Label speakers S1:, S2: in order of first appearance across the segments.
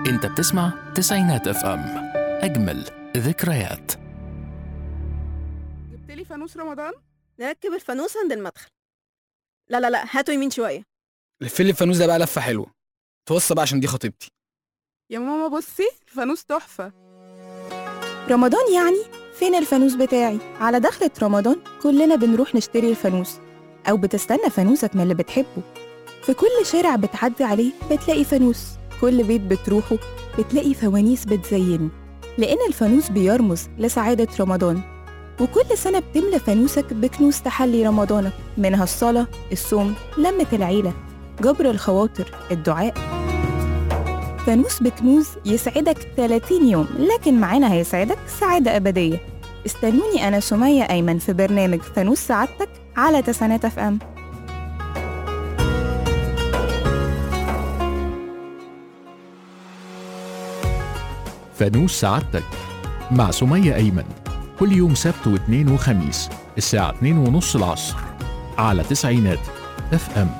S1: انت بتسمع تسعينات اف ام اجمل ذكريات
S2: جبت لي فانوس رمضان
S3: نركب الفانوس عند المدخل لا لا لا هاتوا يمين شويه
S4: لف لي الفانوس ده بقى لفه حلوه توصى بقى عشان دي خطيبتي
S2: يا ماما بصي الفانوس تحفه
S5: رمضان يعني فين الفانوس بتاعي على دخلة رمضان كلنا بنروح نشتري الفانوس أو بتستنى فانوسك من اللي بتحبه في كل شارع بتعدي عليه بتلاقي فانوس كل بيت بتروحه بتلاقي فوانيس بتزينه لأن الفانوس بيرمز لسعادة رمضان وكل سنة بتملى فانوسك بكنوز تحلي رمضانك منها الصلاة الصوم لمة العيلة جبر الخواطر الدعاء فانوس بكنوز يسعدك 30 يوم لكن معانا هيسعدك سعادة أبدية استنوني أنا سمية أيمن في برنامج فانوس سعادتك على تسعينات اف ام
S1: فانوس سعادتك مع سمية أيمن كل يوم سبت واثنين وخميس الساعة 2 ونص العصر على تسعينات اف ام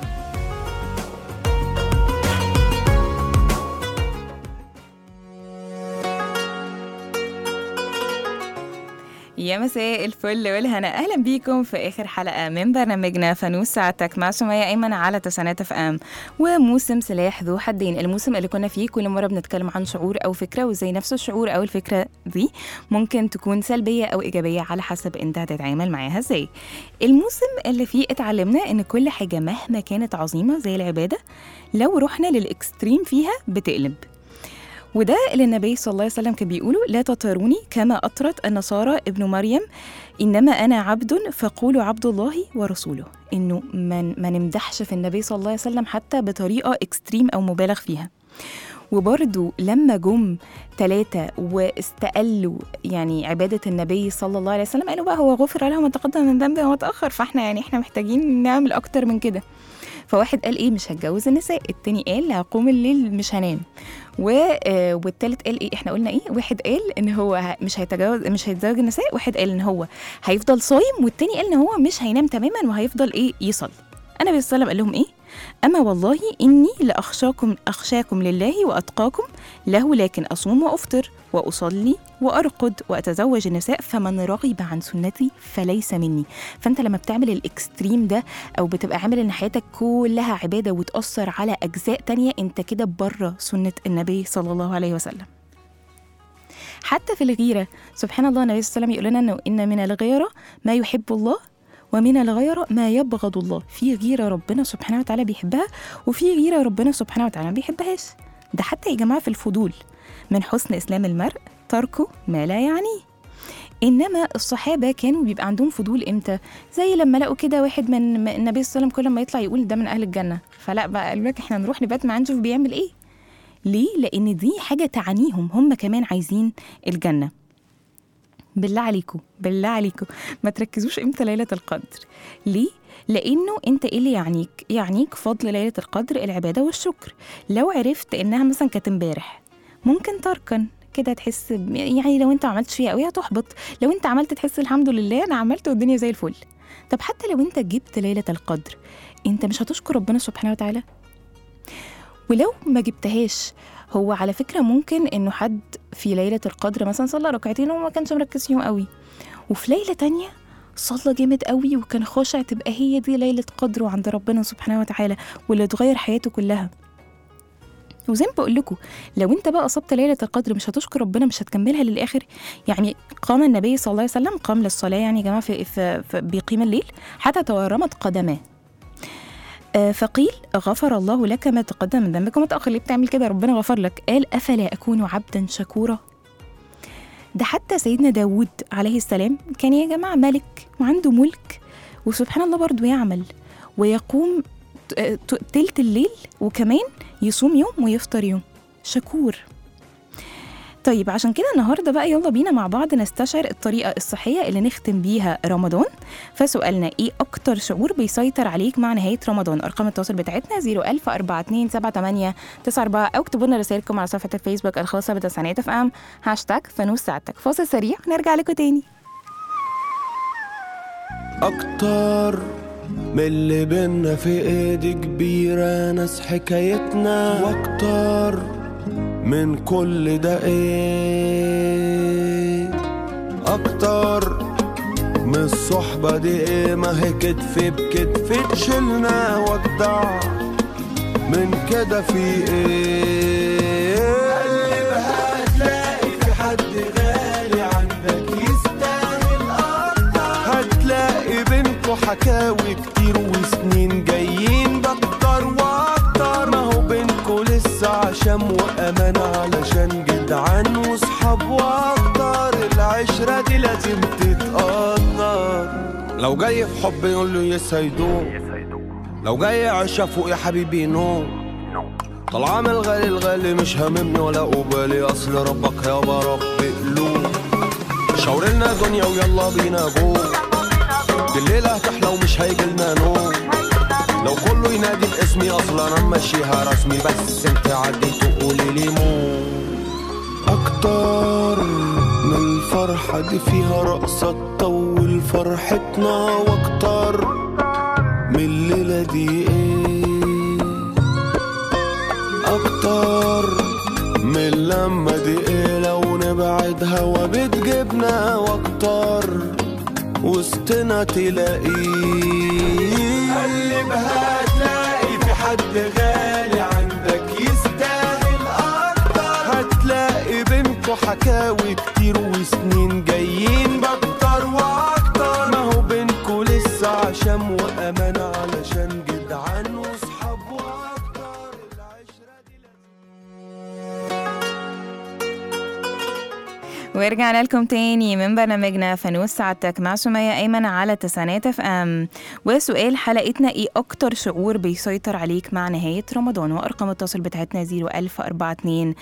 S5: يا مساء الفل والهنا اهلا بيكم في اخر حلقه من برنامجنا فانوس ساعتك مع سمية ايمن على تسعينات اف ام وموسم سلاح ذو حدين الموسم اللي كنا فيه كل مره بنتكلم عن شعور او فكره وازاي نفس الشعور او الفكره دي ممكن تكون سلبيه او ايجابيه على حسب انت هتتعامل معاها ازاي الموسم اللي فيه اتعلمنا ان كل حاجه مهما كانت عظيمه زي العباده لو رحنا للاكستريم فيها بتقلب وده اللي النبي صلى الله عليه وسلم كان بيقوله لا تطروني كما أطرت النصارى ابن مريم إنما أنا عبد فقولوا عبد الله ورسوله إنه ما ما نمدحش في النبي صلى الله عليه وسلم حتى بطريقة اكستريم أو مبالغ فيها وبرضو لما جم ثلاثة واستقلوا يعني عبادة النبي صلى الله عليه وسلم قالوا بقى هو غفر له ما تقدم من ذنبه وما تأخر فاحنا يعني احنا محتاجين نعمل أكتر من كده فواحد قال ايه مش هتجوز النساء التاني قال هقوم الليل مش هنام و... آه، والتالت قال ايه احنا قلنا ايه واحد قال ان هو ه- مش هيتجوز مش هيتزوج النساء واحد قال ان هو هيفضل صايم والتاني قال ان هو مش هينام تماما وهيفضل ايه يصلي النبي صلى الله عليه وسلم قال لهم ايه اما والله اني لاخشاكم اخشاكم لله واتقاكم له لكن اصوم وافطر واصلي وارقد واتزوج النساء فمن رغب عن سنتي فليس مني فانت لما بتعمل الاكستريم ده او بتبقى عامل ان حياتك كلها عباده وتاثر على اجزاء تانية انت كده بره سنه النبي صلى الله عليه وسلم حتى في الغيره سبحان الله النبي صلى الله عليه وسلم يقول لنا انه ان من الغيره ما يحب الله ومن الغيرة ما يبغض الله في غيرة ربنا سبحانه وتعالى بيحبها وفي غيرة ربنا سبحانه وتعالى ما بيحبهاش ده حتى يا جماعة في الفضول من حسن إسلام المرء تركه ما لا يعنيه انما الصحابه كانوا بيبقى عندهم فضول امتى زي لما لقوا كده واحد من من النبي صلى الله عليه وسلم كل ما يطلع يقول ده من اهل الجنه فلا بقى قالوا لك احنا نروح نبات معاه نشوف بيعمل ايه ليه لان دي حاجه تعنيهم هم كمان عايزين الجنه بالله عليكم بالله عليكم ما تركزوش امتى ليله القدر ليه لانه انت ايه اللي يعنيك يعنيك فضل ليله القدر العباده والشكر لو عرفت انها مثلا كانت امبارح ممكن تركن كده تحس ب- يعني لو انت ما عملتش فيها قوي هتحبط لو انت عملت تحس الحمد لله انا عملت والدنيا زي الفل طب حتى لو انت جبت ليله القدر انت مش هتشكر ربنا سبحانه وتعالى ولو ما جبتهاش هو على فكره ممكن انه حد في ليله القدر مثلا صلى ركعتين وما كانش مركز فيهم قوي وفي ليله تانية صلى جامد قوي وكان خاشع تبقى هي دي ليله قدره عند ربنا سبحانه وتعالى واللي تغير حياته كلها وزي ما بقول لكم لو انت بقى اصبت ليله القدر مش هتشكر ربنا مش هتكملها للاخر يعني قام النبي صلى الله عليه وسلم قام للصلاه يعني يا جماعه في, في, في بيقيم الليل حتى تورمت قدماه آه، فقيل غفر الله لك ما تقدم من ذنبك وما تأخر ليه بتعمل كده ربنا غفر لك قال أفلا أكون عبدا شكورا ده حتى سيدنا داود عليه السلام كان يا جماعة ملك وعنده ملك وسبحان الله برضو يعمل ويقوم ت- ت- تلت الليل وكمان يصوم يوم ويفطر يوم شكور طيب عشان كده النهارده بقى يلا بينا مع بعض نستشعر الطريقة الصحية اللي نختم بيها رمضان فسؤالنا ايه أكتر شعور بيسيطر عليك مع نهاية رمضان أرقام التواصل بتاعتنا 01000 42 78 94 أو اكتبوا لنا رسائلكم على صفحة الفيسبوك الخاصة بتسعينات اف ام هاشتاج فانوس ساعتك فاصل سريع نرجع لكم تاني
S6: أكتر من اللي بينا في ايدي كبيرة ناس حكايتنا واكتر من كل ده ايه اكتر من الصحبة دي ايه ما هي كتف بكتف تشيلنا ودع من كده في ايه قلبها هتلاقي في حد غالي عندك يستاهل اكتر هتلاقي بينكوا حكاوي كتير وسنين جايين بكتر واكتر ما هو بينكوا لسه عشم وامان علشان جدعان وصحاب واكتر العشرة دي لازم تتقدر لو جاي في حب يقول له يس هيدوم لو جاي عشا فوق يا حبيبي نو طالعة من الغالي الغالي مش هاممني ولا قبالي اصل ربك يابا رب قلوب شاور لنا دنيا ويلا بينا جو دي الليلة هتحلى ومش هيجيلنا نوم لو كله ينادي باسمي اصلا انا ماشيها رسمي بس انت عدي تقولي لي مو اكتر من الفرحة دي فيها رقصة تطول فرحتنا واكتر من الليلة دي ايه اكتر من لما دي ايه لو نبعد هوا بتجيبنا واكتر وسطنا تلاقيه قلبها تلاقي في حد غالي عندك يستاهل اكتر هتلاقي بينكوا حكاوي كتير وسنين جايين بكتر واكتر ما هو بينكوا لسه عشم وامان علشان جدعان وصحاب واكتر العشرة دي
S5: ورجعنا لكم تاني من برنامجنا فانوس سعادتك مع سمية أيمن على تسعينات اف ام وسؤال حلقتنا ايه أكتر شعور بيسيطر عليك مع نهاية رمضان وأرقام التواصل بتاعتنا 01042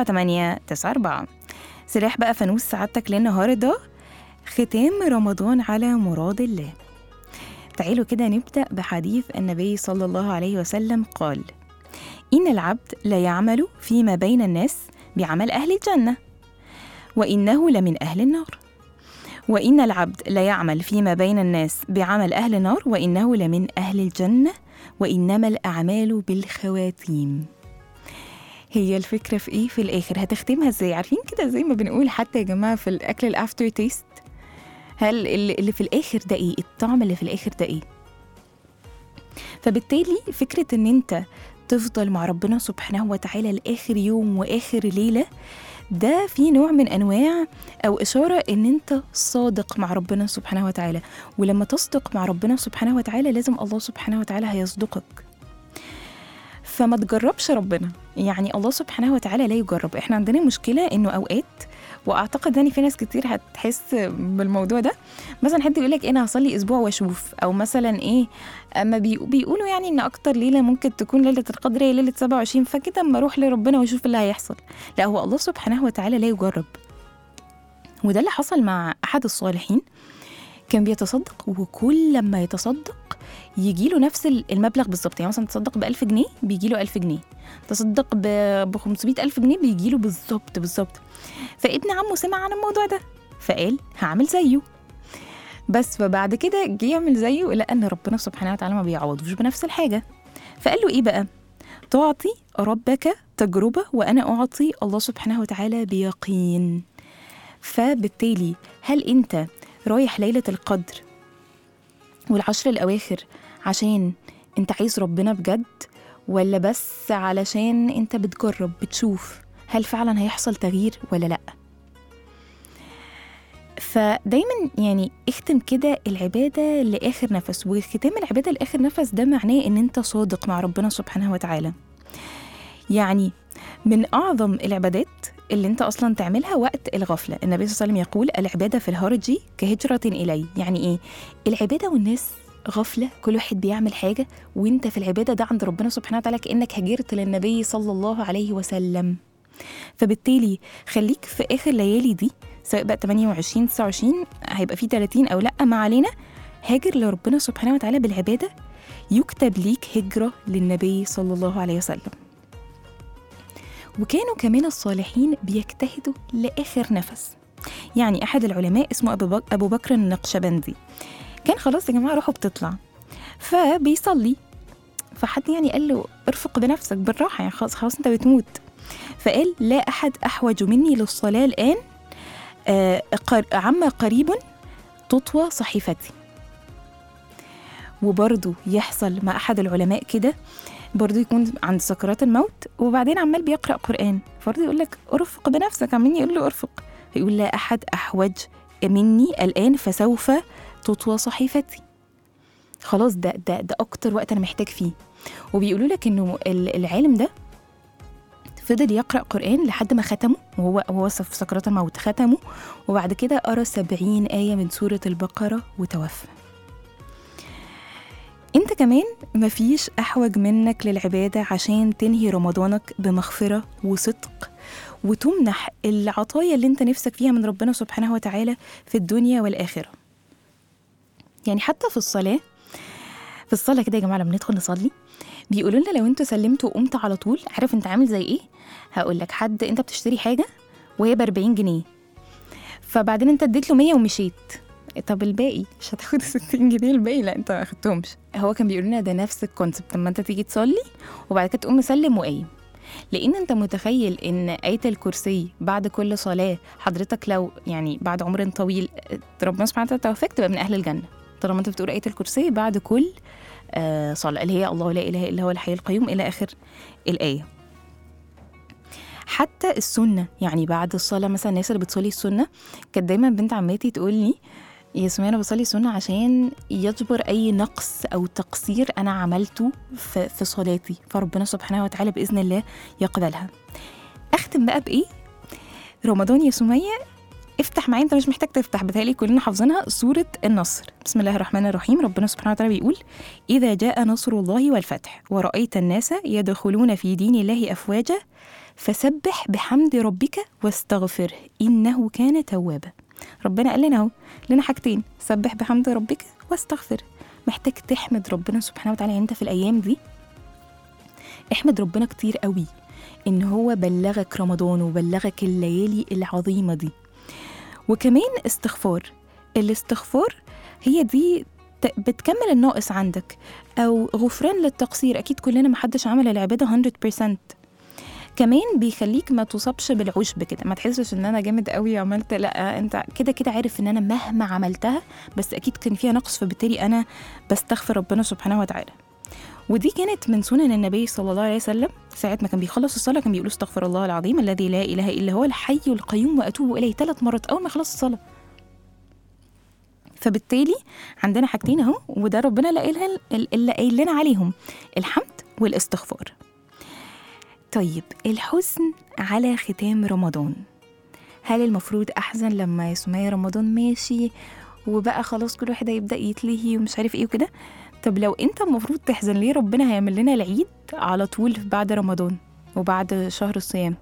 S5: 7894 سلاح بقى فانوس سعادتك للنهاردة ختام رمضان على مراد الله تعالوا كده نبدأ بحديث النبي صلى الله عليه وسلم قال إن العبد لا يعمل فيما بين الناس بعمل أهل الجنة وإنه لمن أهل النار وإن العبد لا يعمل فيما بين الناس بعمل أهل النار وإنه لمن أهل الجنة وإنما الأعمال بالخواتيم هي الفكرة في إيه في الآخر هتختمها إزاي عارفين كده زي ما بنقول حتى يا جماعة في الأكل الأفتر تيست هل اللي اللي في الآخر ده إيه الطعم اللي في الآخر ده إيه فبالتالي فكرة إن أنت تفضل مع ربنا سبحانه وتعالى لآخر يوم وآخر ليلة ده في نوع من انواع او اشاره ان انت صادق مع ربنا سبحانه وتعالى ولما تصدق مع ربنا سبحانه وتعالى لازم الله سبحانه وتعالى هيصدقك فما تجربش ربنا يعني الله سبحانه وتعالى لا يجرب احنا عندنا مشكله انه اوقات واعتقد ان في ناس كتير هتحس بالموضوع ده مثلا حد يقول لك انا هصلي اسبوع واشوف او مثلا ايه اما بي- بيقولوا يعني ان اكتر ليله ممكن تكون ليله القدر هي ليله 27 فكده اما اروح لربنا واشوف اللي هيحصل لا هو الله سبحانه وتعالى لا يجرب وده اللي حصل مع احد الصالحين كان بيتصدق وكل لما يتصدق يجي له نفس المبلغ بالظبط يعني مثلا تصدق ب 1000 جنيه بيجي له 1000 جنيه تصدق ب 500 ألف جنيه بيجي له بالظبط بالظبط فابن عمه سمع عن الموضوع ده فقال هعمل زيه بس فبعد كده جه يعمل زيه لقى ان ربنا سبحانه وتعالى ما بيعوضوش بنفس الحاجه فقال له ايه بقى تعطي ربك تجربه وانا اعطي الله سبحانه وتعالى بيقين فبالتالي هل انت رايح ليله القدر والعشر الاواخر عشان انت عايز ربنا بجد ولا بس علشان انت بتجرب بتشوف هل فعلا هيحصل تغيير ولا لا فدايما يعني اختم كده العبادة لآخر نفس وختام العبادة لآخر نفس ده معناه ان انت صادق مع ربنا سبحانه وتعالى يعني من أعظم العبادات اللي انت أصلا تعملها وقت الغفلة النبي صلى الله عليه وسلم يقول العبادة في الهرج كهجرة إلي يعني إيه العبادة والناس غفلة كل واحد بيعمل حاجة وانت في العبادة ده عند ربنا سبحانه وتعالى كأنك هجرت للنبي صلى الله عليه وسلم فبالتالي خليك في آخر ليالي دي سواء بقى 28 29 هيبقى في 30 أو لأ ما علينا هاجر لربنا سبحانه وتعالى بالعبادة يكتب ليك هجرة للنبي صلى الله عليه وسلم وكانوا كمان الصالحين بيجتهدوا لآخر نفس يعني أحد العلماء اسمه أبو بك- أبو بكر النقشبندي كان خلاص يا جماعة روحه بتطلع فبيصلي فحد يعني قال له ارفق بنفسك بالراحة يعني خلاص خلاص انت بتموت فقال لا أحد أحوج مني للصلاة الآن آه، قر- عما قريب تطوى صحيفتي وبرضه يحصل مع أحد العلماء كده برضه يكون عند سكرات الموت وبعدين عمال بيقرأ قرآن برضه يقول لك ارفق بنفسك عمالين يقول له ارفق يقول لا أحد أحوج مني الآن فسوف تطوى صحيفتي خلاص ده ده ده أكتر وقت أنا محتاج فيه وبيقولوا لك إنه ال- العالم ده فضل يقرأ قرآن لحد ما ختمه وهو وهو في سكرات الموت ختمه وبعد كده قرأ سبعين آية من سورة البقرة وتوفى انت كمان مفيش أحوج منك للعبادة عشان تنهي رمضانك بمغفرة وصدق وتمنح العطايا اللي انت نفسك فيها من ربنا سبحانه وتعالى في الدنيا والآخرة يعني حتى في الصلاة في الصلاة كده يا جماعة لما ندخل نصلي بيقولوا لنا لو انت سلمت وقمت على طول عارف انت عامل زي ايه هقول لك حد انت بتشتري حاجة وهي ب 40 جنيه فبعدين انت اديت له 100 ومشيت طب الباقي مش هتاخد 60 جنيه الباقي لا انت ما اخدتهمش هو كان بيقول لنا ده نفس الكونسبت لما انت تيجي تصلي وبعد كده تقوم مسلم وقايم لان انت متخيل ان ايه الكرسي بعد كل صلاه حضرتك لو يعني بعد عمر طويل ربنا سبحانه وتعالى توفاك تبقى من اهل الجنه طالما انت بتقول ايه الكرسي بعد كل آه صلاه اللي هي الله لا اله الا هو الحي القيوم الى اخر الايه حتى السنه يعني بعد الصلاه مثلا الناس اللي بتصلي السنه كانت دايما بنت عمتي تقول لي يا سمية أنا بصلي سنة عشان يجبر أي نقص أو تقصير أنا عملته في, في صلاتي فربنا سبحانه وتعالى بإذن الله يقبلها أختم بقى بإيه؟ رمضان يا سمية افتح معايا انت مش محتاج تفتح بتهيألي كلنا حافظينها سورة النصر بسم الله الرحمن الرحيم ربنا سبحانه وتعالى بيقول إذا جاء نصر الله والفتح ورأيت الناس يدخلون في دين الله أفواجا فسبح بحمد ربك واستغفره إنه كان توابا ربنا قال لنا اهو لنا حاجتين سبح بحمد ربك واستغفر محتاج تحمد ربنا سبحانه وتعالى يعني انت في الايام دي احمد ربنا كتير قوي ان هو بلغك رمضان وبلغك الليالي العظيمه دي وكمان استغفار الاستغفار هي دي ت- بتكمل الناقص عندك او غفران للتقصير اكيد كلنا محدش عمل العباده 100% كمان بيخليك ما تصابش بالعشب كده ما تحسش ان انا جامد قوي عملت لا انت كده كده عارف ان انا مهما عملتها بس اكيد كان فيها نقص فبالتالي انا بستغفر ربنا سبحانه وتعالى ودي كانت من سنن النبي صلى الله عليه وسلم ساعة ما كان بيخلص الصلاة كان بيقول استغفر الله العظيم الذي لا إله إلا هو الحي القيوم وأتوب إليه ثلاث مرات أول ما يخلص الصلاة فبالتالي عندنا حاجتين اهو وده ربنا اللي قايلها اللي قايل لنا عليهم الحمد والاستغفار طيب الحزن على ختام رمضان هل المفروض احزن لما يا سمية رمضان ماشي وبقى خلاص كل واحد هيبدا يتلهي ومش عارف ايه وكده طب لو انت المفروض تحزن ليه ربنا هيعمل لنا العيد على طول بعد رمضان وبعد شهر الصيام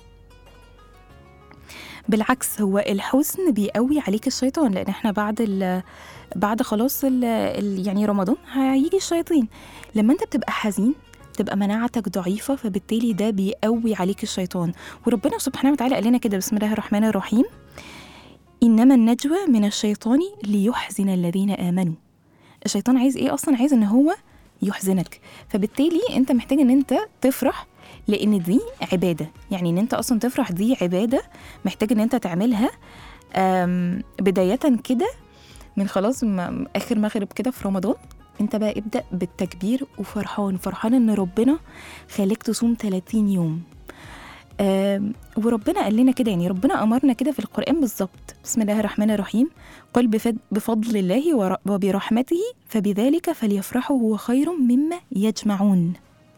S5: بالعكس هو الحزن بيقوي عليك الشيطان لان احنا بعد ال بعد خلاص ال ال يعني رمضان هيجي الشياطين لما انت بتبقى حزين تبقى مناعتك ضعيفة فبالتالي ده بيقوي عليك الشيطان وربنا سبحانه وتعالى قال لنا كده بسم الله الرحمن الرحيم إنما النجوى من الشيطان ليحزن الذين آمنوا الشيطان عايز إيه أصلا عايز إن هو يحزنك فبالتالي أنت محتاج إن أنت تفرح لأن دي عبادة يعني إن أنت أصلا تفرح دي عبادة محتاج إن أنت تعملها آم، بداية كده من خلاص م- آخر مغرب كده في رمضان انت بقى ابدأ بالتكبير وفرحان فرحان ان ربنا خليك تصوم 30 يوم آم، وربنا قال لنا كده يعني ربنا امرنا كده في القران بالظبط بسم الله الرحمن الرحيم قل بفد- بفضل الله ور- وبرحمته فبذلك فليفرحوا هو خير مما يجمعون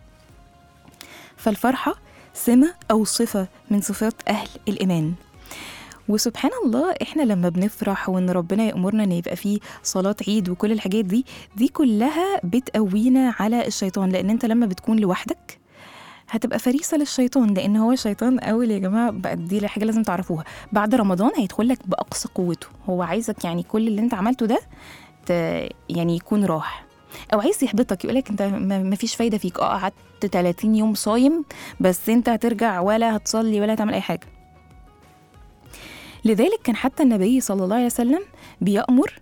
S5: فالفرحه سمه او صفه من صفات اهل الايمان وسبحان الله احنا لما بنفرح وان ربنا يامرنا ان يبقى فيه صلاه عيد وكل الحاجات دي دي كلها بتقوينا على الشيطان لان انت لما بتكون لوحدك هتبقى فريسه للشيطان لان هو الشيطان اول يا جماعه بقى دي حاجه لازم تعرفوها بعد رمضان هيدخل لك باقصى قوته هو عايزك يعني كل اللي انت عملته ده ت... يعني يكون راح او عايز يحبطك يقول لك انت ما ما فيش فايده فيك اه قعدت 30 يوم صايم بس انت هترجع ولا هتصلي ولا هتعمل اي حاجه لذلك كان حتى النبي صلى الله عليه وسلم بيأمر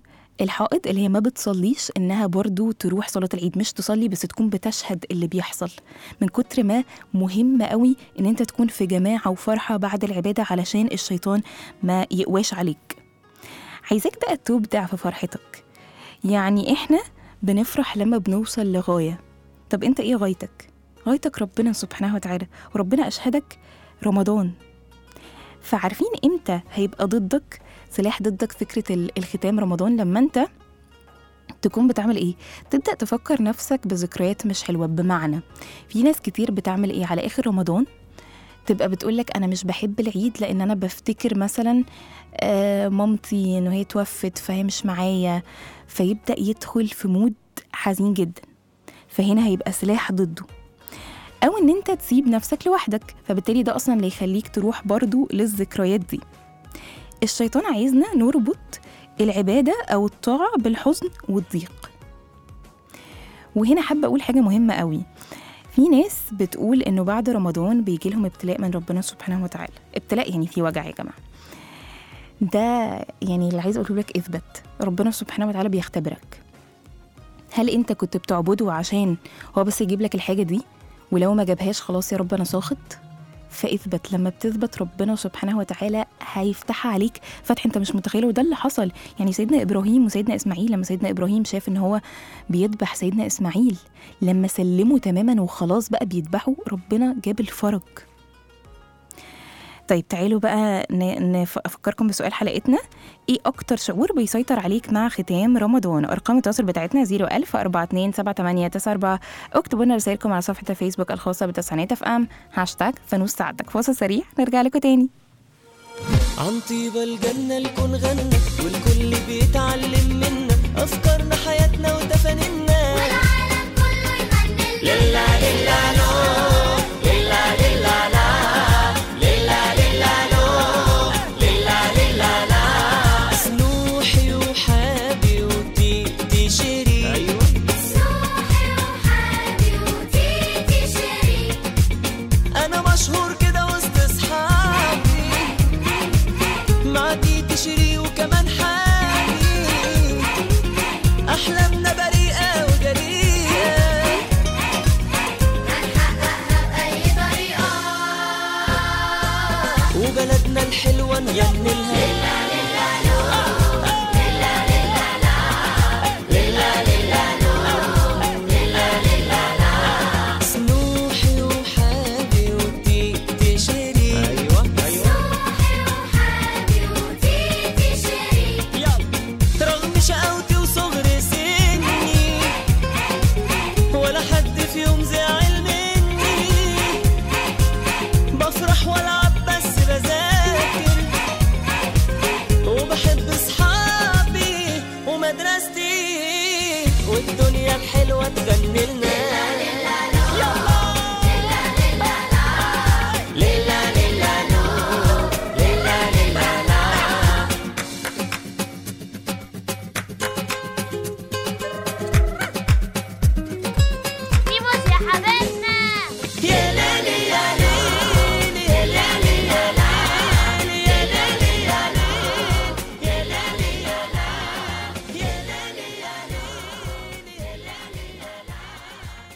S5: الحائض اللي هي ما بتصليش انها برضو تروح صلاه العيد مش تصلي بس تكون بتشهد اللي بيحصل من كتر ما مهم قوي ان انت تكون في جماعه وفرحه بعد العباده علشان الشيطان ما يقواش عليك عايزاك بقى تبدع في فرحتك يعني احنا بنفرح لما بنوصل لغايه طب انت ايه غايتك غايتك ربنا سبحانه وتعالى وربنا اشهدك رمضان فعارفين امتى هيبقى ضدك سلاح ضدك فكره ال- الختام رمضان لما انت تكون بتعمل ايه تبدا تفكر نفسك بذكريات مش حلوه بمعنى في ناس كتير بتعمل ايه على اخر رمضان تبقى بتقولك انا مش بحب العيد لان انا بفتكر مثلا آه مامتي انه هي توفت فهي مش معايا فيبدا يدخل في مود حزين جدا فهنا هيبقى سلاح ضده او ان انت تسيب نفسك لوحدك فبالتالي ده اصلا اللي يخليك تروح برضو للذكريات دي الشيطان عايزنا نربط العبادة أو الطاعة بالحزن والضيق وهنا حابة أقول حاجة مهمة قوي في ناس بتقول إنه بعد رمضان بيجي لهم ابتلاء من ربنا سبحانه وتعالى ابتلاء يعني في وجع يا جماعة ده يعني اللي عايز أقوله لك اثبت ربنا سبحانه وتعالى بيختبرك هل انت كنت بتعبده عشان هو بس يجيب لك الحاجة دي ولو ما جابهاش خلاص يا رب انا ساخط فاثبت لما بتثبت ربنا سبحانه وتعالى هيفتحها عليك فتح انت مش متخيله وده اللي حصل يعني سيدنا ابراهيم وسيدنا اسماعيل لما سيدنا ابراهيم شاف ان هو بيذبح سيدنا اسماعيل لما سلموا تماما وخلاص بقى بيذبحوا ربنا جاب الفرج طيب تعالوا بقى ن- نف- افكركم بسؤال حلقتنا ايه اكتر شعور بيسيطر عليك مع ختام رمضان ارقام التواصل بتاعتنا 01000 427894 اكتبوا لنا رسائلكم على صفحه الفيسبوك الخاصه بتسعينات اف ام هاشتاج فانوس ساعتك فاصل سريع نرجع لكم تاني
S7: عن طيبة الجنة الكون غنى والكل بيتعلم منا أفكارنا حياتنا وتفانينا لله لله لو لله لله لا لله لله لو لله لله لا سنوحي وحابي وتيتي شيرين أيوة أنا مشهور كده وسط أصحابي مع تيتي شيري وكمان حالي أحلامنا بريئة وجريئة وبلدنا الحلوة نغني لها سنوحي وحابي وتيتي شيري أيوة أيوة يلا رغم شقاوتي وصغر سني ولا حد في يوم زعل مني بفرح والعب بس بذاكر وبحب اصحابي ومدرستي والدنيا الحلوه تغني لنا يلا ليلا ليلا لو ليلا ليلا لا
S8: ¡Vivos y a Javerna!
S7: يا ليلي يا ليلي يا ليلي يا ليلي يا ليلي يا ليلي يا ليلي يا ليلي يا ليلي يا ليلي يا ليلي يا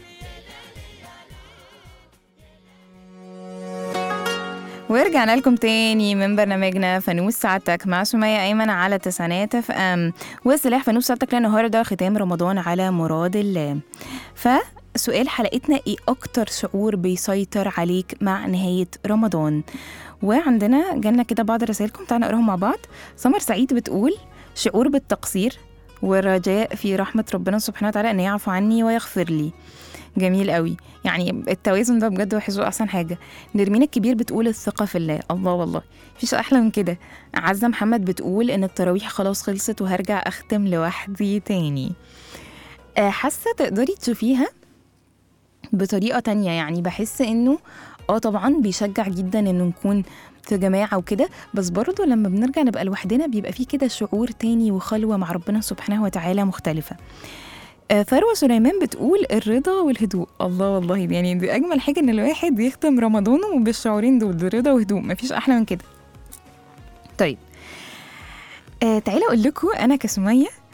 S5: ورجعنا لكم تاني من برنامجنا فانوس ساعتك مع سمية أيمن على تسعينات اف ام وسلاح فانوس ساعتك النهارده ختام رمضان على مراد الله فسؤال حلقتنا ايه أكتر شعور بيسيطر عليك مع نهاية رمضان وعندنا جالنا كده بعض رسائلكم تعالى نقراهم مع بعض سمر سعيد بتقول شعور بالتقصير والرجاء في رحمة ربنا سبحانه وتعالى أن يعفو عني ويغفر لي جميل قوي يعني التوازن ده بجد بحسه احسن حاجه نرمين الكبير بتقول الثقه في الله الله والله مفيش احلى من كده عزه محمد بتقول ان التراويح خلاص خلصت وهرجع اختم لوحدي تاني آه، حاسه تقدري تشوفيها بطريقه تانية يعني بحس انه اه طبعا بيشجع جدا انه نكون في جماعة وكده بس برضه لما بنرجع نبقى لوحدنا بيبقى فيه كده شعور تاني وخلوة مع ربنا سبحانه وتعالى مختلفة آه، فروة سليمان بتقول الرضا والهدوء الله والله يعني دي أجمل حاجة إن الواحد يختم رمضانه بالشعورين دول رضا وهدوء مفيش أحلى من كده طيب آه تعالى أقول لكم أنا كسمية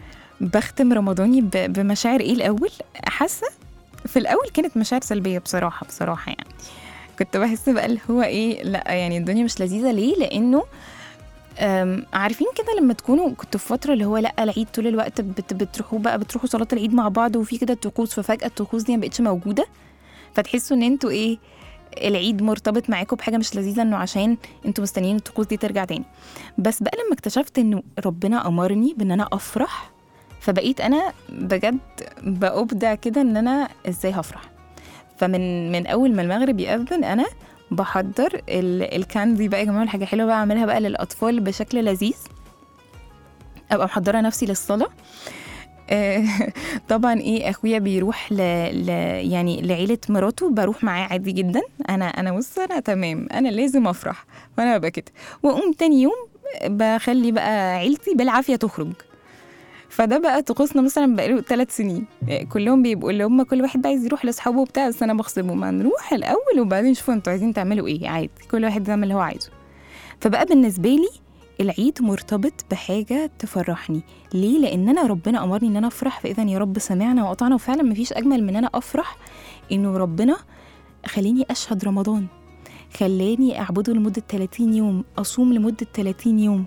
S5: بختم رمضاني ب- بمشاعر ايه الاول حاسه في الاول كانت مشاعر سلبيه بصراحه بصراحه يعني كنت بحس بقى اللي هو ايه لا يعني الدنيا مش لذيذه ليه لانه أم، عارفين كده لما تكونوا كنتوا في فتره اللي هو لا العيد طول الوقت بت بتروحوا بقى بتروحوا صلاه العيد مع بعض وفي كده طقوس ففجاه الطقوس دي ما بقتش موجوده فتحسوا ان انتوا ايه العيد مرتبط معاكم بحاجه مش لذيذه انه عشان انتوا مستنيين الطقوس دي ترجع تاني بس بقى لما اكتشفت انه ربنا امرني بان انا افرح فبقيت انا بجد بأبدع كده ان انا ازاي هفرح فمن من اول ما المغرب يأذن انا بحضر ال- الكاندي بقى يا جماعه الحاجه حلوه بقى اعملها بقى للاطفال بشكل لذيذ ابقى محضره نفسي للصلاه آه، طبعا ايه اخويا بيروح ل... ل... يعني لعيله مراته بروح معاه عادي جدا انا انا بص انا تمام انا لازم افرح وانا ببقى كده واقوم تاني يوم بخلي بقى عيلتي بالعافيه تخرج فده بقى طقوسنا مثلا بقاله ثلاث سنين آه، كلهم بيبقوا اللي هم كل واحد بقى عايز يروح لاصحابه وبتاع بس انا بخصبه ما نروح الاول وبعدين شوفوا انتوا عايزين تعملوا ايه عادي كل واحد يعمل اللي هو عايزه فبقى بالنسبه لي العيد مرتبط بحاجه تفرحني ليه لان انا ربنا امرني ان انا افرح فاذا يا رب سمعنا واطعنا وفعلا مفيش اجمل من ان انا افرح انه ربنا خليني اشهد رمضان خلاني اعبده لمده 30 يوم اصوم لمده 30 يوم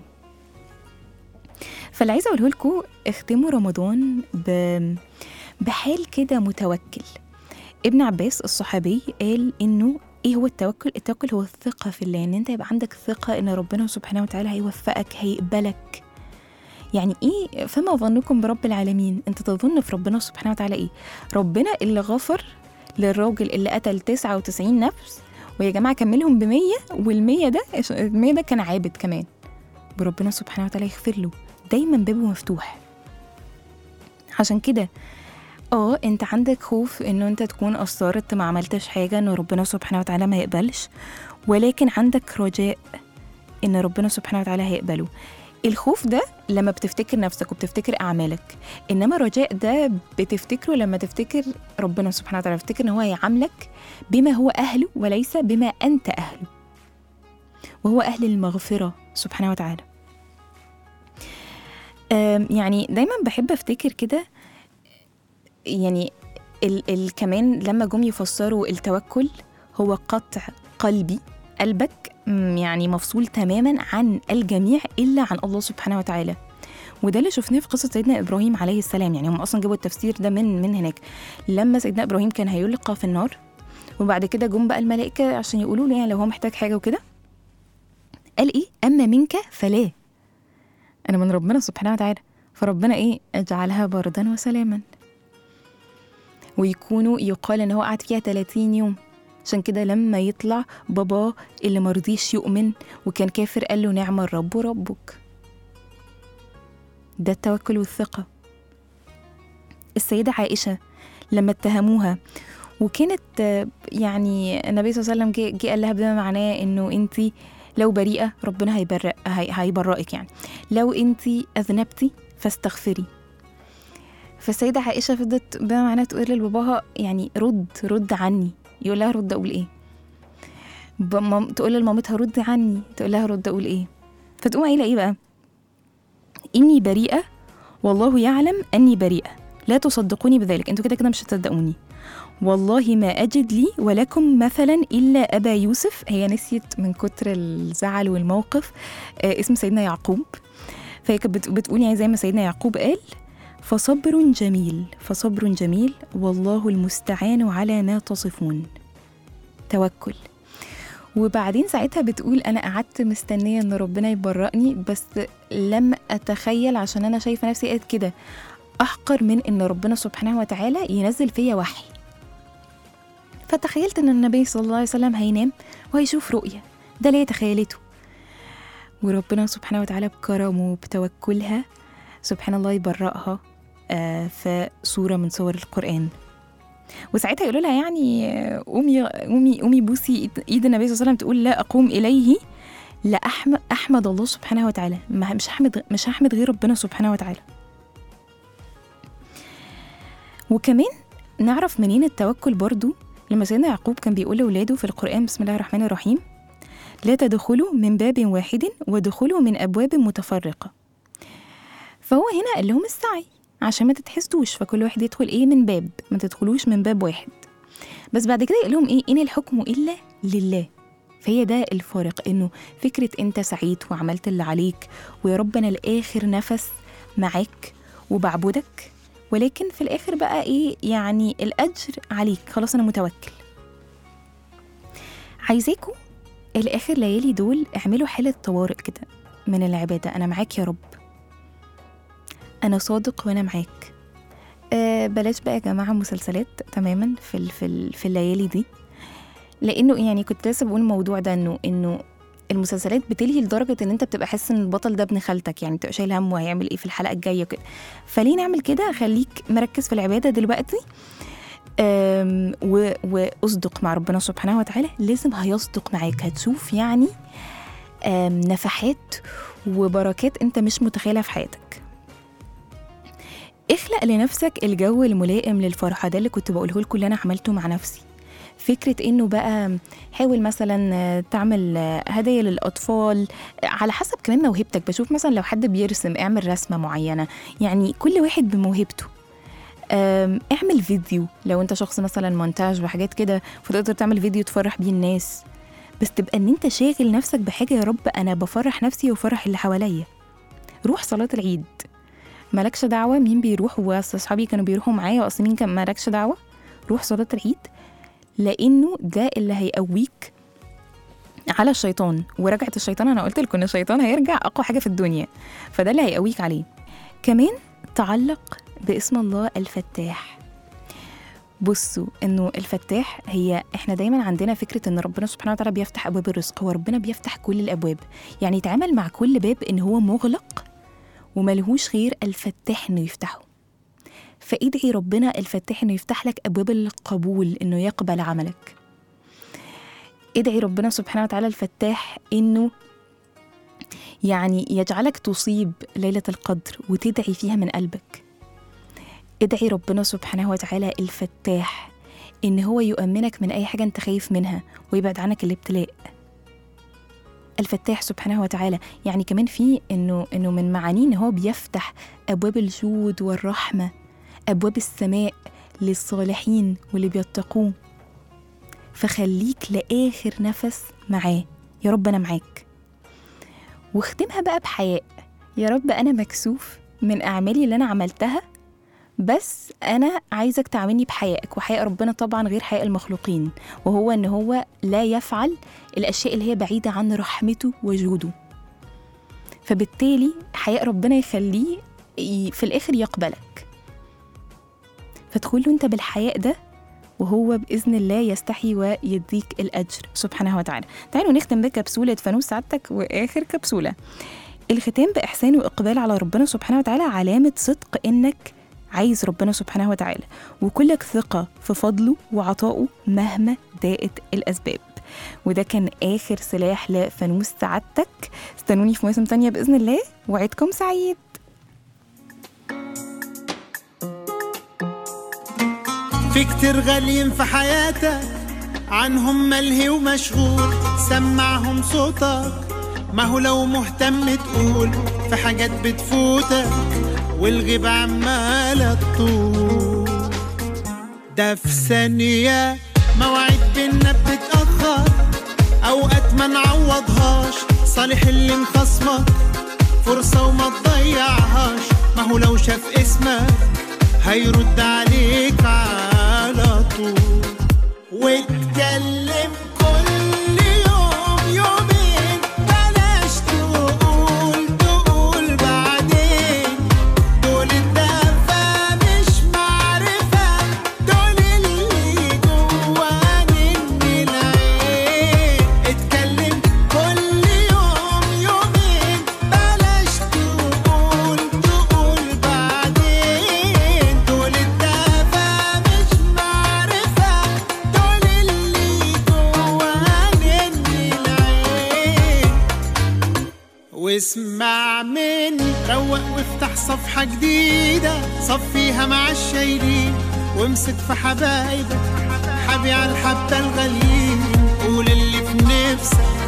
S5: فاللي عايزه اقوله لكم اختموا رمضان ب... بحال كده متوكل ابن عباس الصحابي قال انه ايه هو التوكل التوكل هو الثقه في الله ان انت يبقى عندك ثقه ان ربنا سبحانه وتعالى هيوفقك هيقبلك يعني ايه فما ظنكم برب العالمين انت تظن في ربنا سبحانه وتعالى ايه ربنا اللي غفر للراجل اللي قتل 99 نفس ويا جماعه كملهم ب 100 وال100 ده ال100 ده كان عابد كمان وربنا سبحانه وتعالى يغفر له دايما بابه مفتوح عشان كده اه انت عندك خوف انه انت تكون قصرت ما عملتش حاجه انه ربنا سبحانه وتعالى ما يقبلش ولكن عندك رجاء ان ربنا سبحانه وتعالى هيقبله الخوف ده لما بتفتكر نفسك وبتفتكر اعمالك انما الرجاء ده بتفتكره لما تفتكر ربنا سبحانه وتعالى تفتكر ان هو هيعاملك بما هو اهله وليس بما انت اهله وهو اهل المغفره سبحانه وتعالى أم، يعني دايما بحب افتكر كده يعني ال ال كمان لما جم يفسروا التوكل هو قطع قلبي قلبك مم، يعني مفصول تماما عن الجميع الا عن الله سبحانه وتعالى وده اللي شفناه في قصه سيدنا ابراهيم عليه السلام يعني هم اصلا جابوا التفسير ده من من هناك لما سيدنا ابراهيم كان هيلقى في النار وبعد كده جم بقى الملائكه عشان يقولوا له يعني لو هو محتاج حاجه وكده قال ايه اما منك فلا انا من ربنا سبحانه وتعالى فربنا ايه اجعلها بردا وسلاما ويكونوا يقال ان هو قعد فيها 30 يوم عشان كده لما يطلع باباه اللي مرضيش يؤمن وكان كافر قال له نعم الرب ربك ده التوكل والثقة السيدة عائشة لما اتهموها وكانت آه، يعني النبي صلى الله عليه وسلم جه جه قال لها بما معناه انه انت لو بريئة ربنا هيبرئ هي هيبرئك يعني لو انت اذنبتي فاستغفري فالسيدة عائشة فضلت بما معناه تقول لباباها يعني رد رد عني يقول لها رد اقول ايه ب- مام- تقول لمامتها رد عني تقول لها رد اقول ايه فتقوم قايله ايه بقى اني بريئه والله يعلم اني بريئه لا تصدقوني بذلك انتوا كده كده مش هتصدقوني والله ما اجد لي ولكم مثلا الا ابا يوسف هي نسيت من كتر الزعل والموقف آه اسم سيدنا يعقوب فهي كانت بت- بتقول يعني زي ما سيدنا يعقوب قال فصبر جميل فصبر جميل والله المستعان على ما تصفون توكل وبعدين ساعتها بتقول انا قعدت مستنيه ان ربنا يبرئني بس لم اتخيل عشان انا شايفه نفسي قد كده احقر من ان ربنا سبحانه وتعالى ينزل فيا وحي فتخيلت ان النبي صلى الله عليه وسلم هينام وهيشوف رؤيه ده اللي هي تخيلته وربنا سبحانه وتعالى بكرمه وبتوكلها سبحان الله يبرأها آه، في سورة من سور القرآن وساعتها يقولوا لها يعني آه، قومي قومي قومي بوسي إيد- ايد النبي صلى الله عليه وسلم تقول لا اقوم اليه لا احمد احمد الله سبحانه وتعالى ما- مش هحمد مش هحمد غير ربنا سبحانه وتعالى وكمان نعرف منين التوكل برضو لما سيدنا يعقوب كان بيقول لاولاده في القران بسم الله الرحمن الرحيم لا تدخلوا من باب واحد ودخلوا من ابواب متفرقه فهو هنا قال لهم السعي عشان ما تتحسدوش فكل واحد يدخل ايه من باب ما تدخلوش من باب واحد بس بعد كده يقول لهم ايه ان الحكم الا لله فهي ده الفارق انه فكره انت سعيد وعملت اللي عليك ويا رب انا لاخر نفس معاك وبعبدك ولكن في الاخر بقى ايه يعني الاجر عليك خلاص انا متوكل عايزاكم الاخر ليالي دول اعملوا حاله طوارئ كده من العباده انا معاك يا رب انا صادق وانا معاك آه بلاش بقى يا جماعه مسلسلات تماما في ال- في ال- في الليالي دي لانه يعني كنت لسه بقول الموضوع ده انه انه المسلسلات بتلهي لدرجه ان انت بتبقى حاسس ان البطل ده ابن خالتك يعني بتبقى شايل هم وهيعمل ايه في الحلقه الجايه كده فليه نعمل كده خليك مركز في العباده دلوقتي أم، و- واصدق مع ربنا سبحانه وتعالى لازم هيصدق معاك هتشوف يعني أم، نفحات وبركات انت مش متخيلها في حياتك اخلق لنفسك الجو الملائم للفرحة ده اللي كنت بقوله لكم اللي انا عملته مع نفسي فكرة انه بقى حاول مثلا آه، تعمل آه، هدايا للاطفال آه، على حسب كمان موهبتك بشوف مثلا لو حد بيرسم اعمل رسمة معينة يعني كل واحد بموهبته آم، اعمل فيديو لو انت شخص مثلا مونتاج وحاجات كده فتقدر تعمل فيديو تفرح بيه الناس بس تبقى ان انت شاغل نفسك بحاجة يا رب انا بفرح نفسي وفرح اللي حواليا روح صلاة العيد مالكش دعوة مين بيروح واصحابي كانوا بيروحوا معايا واصل مين كان مالكش دعوة روح صلاة العيد لانه ده اللي هيقويك على الشيطان ورجعة الشيطان انا قلت لكم ان الشيطان هيرجع اقوى حاجة في الدنيا فده اللي هيقويك عليه كمان تعلق باسم الله الفتاح بصوا انه الفتاح هي احنا دايما عندنا فكره ان ربنا سبحانه وتعالى بيفتح ابواب الرزق هو ربنا بيفتح كل الابواب يعني يتعامل مع كل باب ان هو مغلق وملهوش غير الفتاح انه يفتحه فادعي ربنا الفتاح انه يفتح لك ابواب القبول انه يقبل عملك ادعي ربنا سبحانه وتعالى الفتاح انه يعني يجعلك تصيب ليله القدر وتدعي فيها من قلبك ادعي ربنا سبحانه وتعالى الفتاح ان هو يؤمنك من اي حاجه انت خايف منها ويبعد عنك الابتلاء الفتاح سبحانه وتعالى يعني كمان في انه انه من معانيه ان هو بيفتح ابواب الجود والرحمه ابواب السماء للصالحين واللي بيتقوه فخليك لاخر نفس معاه يا رب انا معاك واختمها بقى بحياء يا رب انا مكسوف من اعمالي اللي انا عملتها بس انا عايزك تعاملني بحيائك وحياء ربنا طبعا غير حياء المخلوقين وهو ان هو لا يفعل الاشياء اللي هي بعيده عن رحمته وجوده فبالتالي حياء ربنا يخليه ي- في الاخر يقبلك فادخل له انت بالحياء ده وهو باذن الله يستحي ويديك الاجر سبحانه وتعالى تعالوا نختم بكبسوله فانوس سعادتك واخر كبسوله الختام باحسان واقبال على ربنا سبحانه وتعالى علامه صدق انك عايز ربنا سبحانه وتعالى وكلك ثقة في فضله وعطائه مهما ضاقت الأسباب وده كان آخر سلاح لفانوس سعادتك استنوني في مواسم تانية بإذن الله وعدكم سعيد
S9: في كتير غاليين في حياتك عنهم ملهي ومشغول سمعهم صوتك ما هو لو مهتم تقول في حاجات بتفوتك والغيبة عمالة تطول ده في ثانية مواعيد بينا بتتأخر أوقات ما نعوضهاش صالح اللي مخصمك فرصة وما تضيعهاش ما هو لو شاف اسمك هيرد عليك على طول واتكلم كل يوم يومين بلاش تقول تقول بعدين دول الدفا مش معرفة دول اللي جواني من العين اتكلم كل يوم يومين بلاش تقول تقول بعدين دول الدفا مش معرفة دول اللي جواني من العين واسمع مني روق وافتح صفحة جديدة صفيها مع الشايلين وامسك في حبايبك حبي على الحبة الغاليين قول اللي في نفسك